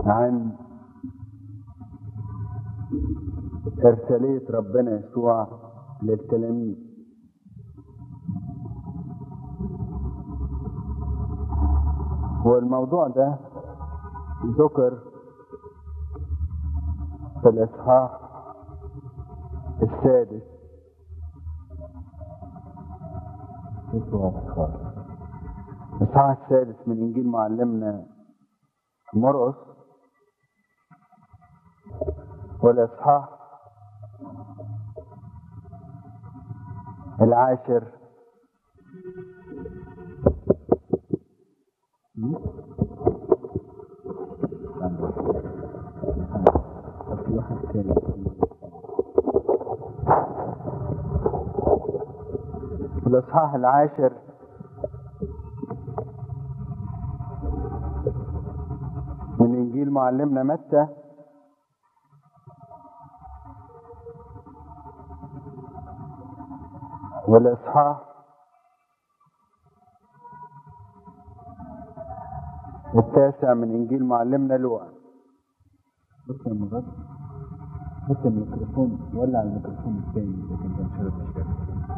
عن إرسالية ربنا يسوع للتلاميذ والموضوع ده ذكر في الإصحاح السادس الإصحاح السادس من إنجيل معلمنا مرقس والإصحاح العاشر الإصحاح العاشر من إنجيل معلمنا متى والإصحاح التاسع من إنجيل معلمنا لوقا بص يا مغرب بص الميكروفون ولع الميكروفون الثاني لكن ده مش هيبقى